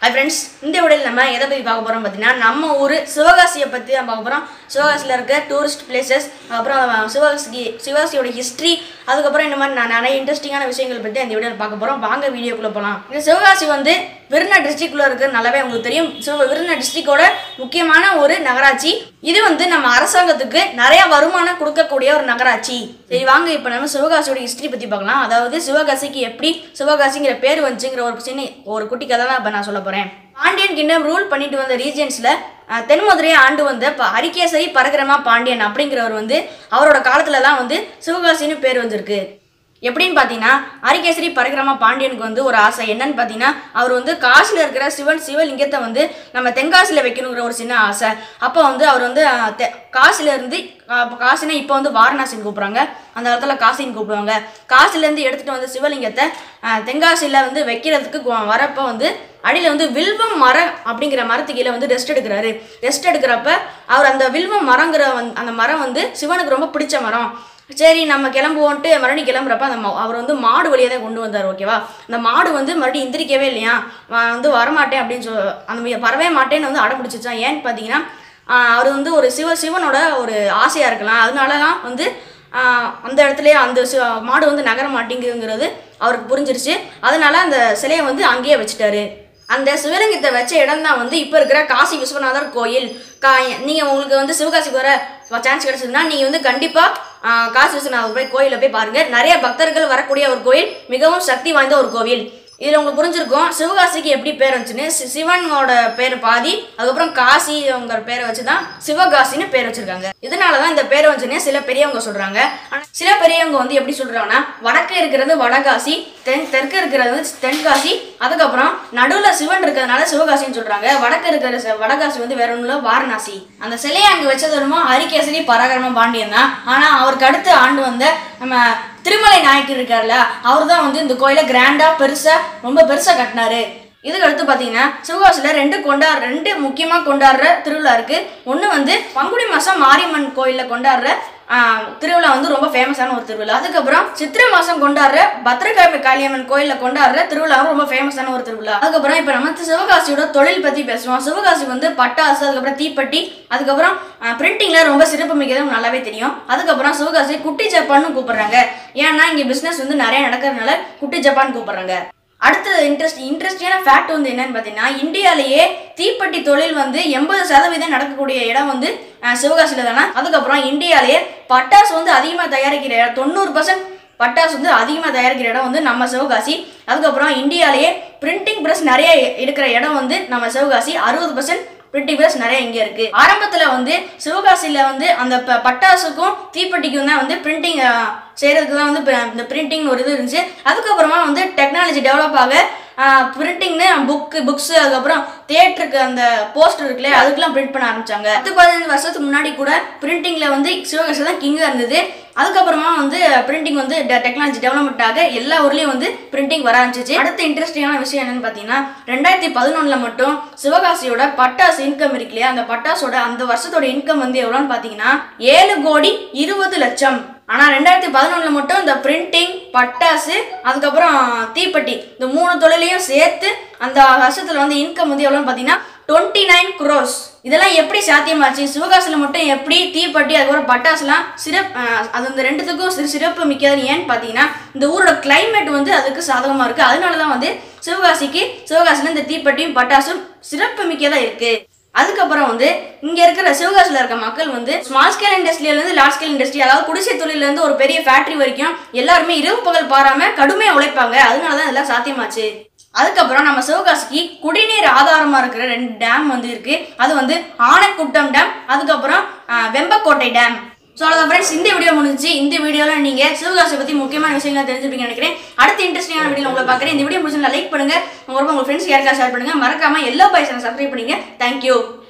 hi friends இந்த வீடியோவில் நம்ம எதை பற்றி பார்க்க போகிறோம் பார்த்தீங்கன்னா நம்ம ஊர் சிவகாசியை பற்றி தான் பார்க்க போகிறோம் சிவகாசியில் இருக்க டூரிஸ்ட் பிளேசஸ் அப்புறம் சிவகாசி சிவகாசியோட ஹிஸ்ட்ரி அதுக்கப்புறம் இந்த மாதிரி நான் நிறைய இன்ட்ரெஸ்டிங்கான விஷயங்கள் பற்றி அந்த வீடியோவில் பார்க்க போகிறோம் வாங்க வீடியோக்குள்ளே போகலாம் இந்த சிவகாசி வந்து விருதுநா டிஸ்ட்ரிக்ட்குள்ளே இருக்கு நல்லாவே உங்களுக்கு தெரியும் சிவ விருதுநா டிஸ்ட்ரிக்டோட முக்கியமான ஒரு நகராட்சி இது வந்து நம்ம அரசாங்கத்துக்கு நிறைய வருமானம் கொடுக்கக்கூடிய ஒரு நகராட்சி சரி வாங்க இப்போ நம்ம சிவகாசியோட ஹிஸ்ட்ரி பற்றி பார்க்கலாம் அதாவது சிவகாசிக்கு எப்படி சிவகாசிங்கிற பேர் வந்துச்சுங்கிற ஒரு சின்ன ஒரு குட்டி கதை தான் இப்போ நான் சொல்ல போகிறேன் பாண்டியன் கிங்டம் ரூல் பண்ணிட்டு வந்த ரீஜன்ஸில் தென்மதுரையை ஆண்டு வந்த இப்போ ஹரிகேசரி பரகிரமா பாண்டியன் அப்படிங்கிறவர் வந்து அவரோட காலத்துல தான் வந்து சிவகாசின்னு பேர் வந்திருக்கு எப்படின்னு பார்த்தீங்கன்னா ஹரிகேசரி பரகிரமா பாண்டியனுக்கு வந்து ஒரு ஆசை என்னன்னு பார்த்தீங்கன்னா அவர் வந்து காசியில் இருக்கிற சிவன் சிவலிங்கத்தை வந்து நம்ம தென்காசியில் வைக்கணுங்கிற ஒரு சின்ன ஆசை அப்போ வந்து அவர் வந்து அஹ், தெ- காசில இருந்து அஹ், இப்ப காசினா இப்போ வந்து வாரணாசின்னு கூப்பிட்றாங்க அந்த காலத்தில் காசின்னு கூப்பிடுவாங்க காசிலேருந்து எடுத்துகிட்டு வந்து சிவலிங்கத்தை அஹ், தென்காசியில் வந்து வைக்கிறதுக்கு கு- வரப்போ வந்து அடியில் வந்து வில்வம் மரம் அப்படிங்கிற மரத்து கீழே வந்து ரெஸ்ட் எடுக்கிறாரு ரெஸ்ட் எடுக்கிறப்ப அவர் அந்த வில்வம் மரங்கிற வந் அந்த மரம் வந்து சிவனுக்கு ரொம்ப பிடிச்ச மரம் சரி நம்ம கிளம்புவோன்ட்டு மறுபடியும் கிளம்புறப்ப அந்த ம- அவர் வந்து மாடு வழியாக தான் கொண்டு வந்தார் ஓகேவா அந்த மாடு வந்து மறுபடியும் எந்திரிக்கவே இல்லையா வ- வந்து வரமாட்டேன் அப்படின்னு சொல் அந்த வி- வரவே மாட்டேன்னு வந்து அடம் பிடிச்சிச்சான் ஏன்னு பார்த்தீங்கன்னா ஆஹ் அவர் வந்து ஒரு சிவ சிவனோட ஒரு ஆசையாக இருக்கலாம் அதனால தான் வந்து ஆஹ் அந்த இடத்துலயே அந்த சி- மாடு வந்து நகர மாட்டேங்குதுங்கிறது அவருக்கு புரிஞ்சிருச்சு அதனால அந்த சிலையை வந்து அங்கேயே வச்சுட்டாரு அந்த சிவலிங்கத்தை வச்ச இடம் தான் வந்து இப்போ இருக்கிற காசி விஸ்வநாதர் கோயில் கா நீங்கள் உங்களுக்கு வந்து சிவகாசிக்கு வர சான்ஸ் கிடைச்சதுன்னா நீங்கள் வந்து கண்டிப்பாக காசி விஸ்வநாதர் போய் கோயிலில் போய் பாருங்கள் நிறைய பக்தர்கள் வரக்கூடிய ஒரு கோயில் மிகவும் சக்தி வாய்ந்த ஒரு கோவில் இதில் உங்களுக்கு புரிஞ்சிருக்கும் சிவகாசிக்கு எப்படி பேர் வந்துச்சுன்னு சி- சிவனோட பேர் பாதி அதுக்கப்புறம் காசிங்கிற பேரை வச்சு தான் சிவகாசின்னு பேர் வச்சிருக்காங்க இதனால தான் இந்த பேர் வந்துச்சுன்னு சில பெரியவங்க சொல்கிறாங்க ஆனால் சில பெரியவங்க வந்து எப்படி சொல்கிறாங்கன்னா வடக்கு இருக்கிறது வடகாசி தென் தெற்கு இருக்கிறது வந்து தென்காசி அதுக்கப்புறம் நடுவில் சிவன் இருக்கிறதுனால சிவகாசின்னு சொல்கிறாங்க வடக்கு இருக்கிற ச- வடகாசி வந்து வேற ஒன்றும் இல்லை வாரணாசி அந்த சிலையை அங்கே வச்சது என்னமோ ஹரிகேசரி பராகரம பாண்டியன் தான் ஆனால் அவருக்கு அடுத்து ஆண்டு வந்த நம்ம திருமலை நாயக்கர் இருக்கார்ல அவர் தான் வந்து இந்த கோயிலை கிராண்டாக பெருசாக ரொம்ப பெருசாக கட்டினாரு இதுக்கு அடுத்து பார்த்தீங்கன்னா சிவகாசியில் ரெண்டு கொண்டாடுற ரெண்டு முக்கியமாக கொண்டாடுற திருவிழா இருக்கு ஒன்று வந்து பங்குனி மாதம் மாரியம்மன் கோயிலில் கொண்டாடுற ஆஹ், திருவிழா வந்து ரொம்ப ஃபேமஸான ஒரு திருவிழா அதுக்கப்புறம் சித்திரை மாதம் கொண்டாடுற பத்திரகாளி காளியம்மன் கோயிலில் கொண்டாடுற திருவிழாவும் ரொம்ப ஃபேமஸான ஒரு திருவிழா அதுக்கப்புறம் இப்போ நம்ம சிவகாசியோட தொழில் பற்றி பேசுவோம் சிவகாசி வந்து பட்டாசு அதுக்கப்புறம் தீப்பெட்டி அதுக்கப்புறம் பிரிண்டிங்கில் ரொம்ப சிறப்பு மிக்கதும் நல்லாவே தெரியும் அதுக்கப்புறம் சிவகாசி குட்டி ஜப்பான்னு கூப்பிடுறாங்க ஏன்னா இங்கே பிஸ்னஸ் வந்து நிறைய நடக்கிறதுனால குட்டி ஜப்பான் கூப்பிடுறாங்க அடுத்தது இன்ட்ரெஸ்ட் இன்ட்ரெஸ்டிங்கான ஃபேக்ட் வந்து என்னன்னு பார்த்தீங்கன்னா இந்தியாவிலேயே தீப்பெட்டி தொழில் வந்து எண்பது சதவீதம் நடக்கக்கூடிய இடம் வந்து அஹ், சிவகாசியில் தானே அதுக்கப்புறம் இந்தியாவிலேயே பட்டாசு வந்து அதிகமாக தயாரிக்கிற இடம் தொண்ணூறு பர்சன்ட் பட்டாசு வந்து அதிகமாக தயாரிக்கிற இடம் வந்து நம்ம சிவகாசி அதுக்கப்புறம் இந்தியாவிலேயே பிரிண்டிங் ப்ரெஸ் நிறைய இருக்கிற இடம் வந்து நம்ம சிவகாசி அறுபது பர்சன்ட் பிரிண்டிங் ப்ரெஸ் நிறைய இங்கே இருக்கு ஆரம்பத்தில் வந்து சிவகாசியில் வந்து அந்த ப- பட்டாசுக்கும் தீப்பெட்டிக்கும் தான் வந்து பிரிண்டிங் செய்கிறதுக்கு தான் வந்து ப- இந்த பிரிண்டிங் ஒரு இது இருந்துச்சு அதுக்கப்புறமா வந்து டெக்னாலஜி டெவலப் ஆக பிரிண்டிங்னு புக்கு புக்ஸு அதுக்கப்புறம் தியேட்டருக்கு அந்த போஸ்டர் இருக்குல்ல அதுக்கெல்லாம் பிரிண்ட் பண்ண ஆரம்பிச்சாங்க பத்து பதினஞ்சு வருஷத்துக்கு முன்னாடி கூட பிரிண்டிங்கில் வந்து சிவகாசி தான் கிங்காக இருந்தது அதுக்கப்புறமா வந்து பிரிண்டிங் வந்து டெக்னாலஜி டெவலப்மெண்ட் ஆக எல்லா ஊர்லேயும் வந்து பிரிண்டிங் வர ஆரம்பிச்சிச்சு அடுத்த இன்ட்ரெஸ்டிங்கான விஷயம் என்னன்னு பார்த்தீங்கன்னா ரெண்டாயிரத்தி பதினொன்றில் மட்டும் சிவகாசியோட பட்டாசு இன்கம் இருக்கு இல்லையா அந்த பட்டாசோட அந்த வருஷத்தோட இன்கம் வந்து எவ்வளோன்னு பார்த்தீங்கன்னா ஏழு கோடி இருபது லட்சம் ஆனால் ரெண்டாயிரத்தி பதினொன்றில் மட்டும் இந்த பிரிண்டிங் பட்டாசு அதுக்கப்புறம் தீப்பெட்டி இந்த மூணு தொழிலையும் சேர்த்து அந்த வருஷத்தில் வந்து இன்கம் வந்து எவ்வளோன்னு பார்த்தீங்கன்னா டுவெண்ட்டி நைன் க்ரோஸ் இதெல்லாம் எப்படி சாத்தியமாச்சு சிவகாசியில் மட்டும் எப்படி தீப்பெட்டி அதுக்கப்புறம் பட்டாசுலாம் சிறப்பு அது இந்த ரெண்டுத்துக்கும் சிறு சிறப்பு மிக்கதுன்னு ஏன்னு பார்த்தீங்கன்னா இந்த ஊரோட climate வந்து அதுக்கு சாதகமாக இருக்குது அதனால தான் வந்து சிவகாசிக்கு சிவகாசியில் இந்த தீப்பெட்டியும் பட்டாசும் சிறப்பு மிக்கதாக இருக்குது அதுக்கப்புறம் வந்து இங்க இருக்கிற சிவகாசியில் இருக்க மக்கள் வந்து ஸ்மால் ஸ்கேல் இண்டஸ்ட்ரியிலேருந்து லார்ஜ் ஸ்கேல் இண்டஸ்ட்ரி அதாவது குடிசை தொழிலேருந்து ஒரு பெரிய ஃபேக்டரி வரைக்கும் எல்லாருமே இரவு பகல் பாராம கடுமையாக உழைப்பாங்க அதனால தான் இதெல்லாம் சாத்தியமாச்சு அதுக்கப்புறம் நம்ம சிவகாசிக்கு குடிநீர் ஆதாரமா இருக்கிற ரெண்டு டேம் வந்து இருக்கு அது வந்து ஆனைக்குட்டம் டேம் அதுக்கப்புறம் ஆஹ், வெம்பக்கோட்டை டேம் ஸோ அவ்வளோதான் ஃப்ரெண்ட்ஸ் இந்த வீடியோ முடிஞ்சு இந்த வீடியோவில் நீங்கள் சிவகாசியை பற்றி முக்கியமான விஷயங்கள் தெரிஞ்சுப்பீங்கன்னு நினைக்கிறேன் அடுத்த இன்ட்ரெஸ்டிங்கான வீடியோ உங்களை பார்க்குறேன் இந்த வீடியோ முடிஞ்சா லைக் பண்ணுங்க உங்க உங்க ஃப்ரெண்ட்ஸ் யாருக்கா ஷேர் பண்ணுங்க மறக்காம எல்லா பாய்ஸ் சப்ஸ்கிரைப் பண்ணுங்க தேங்க்யூ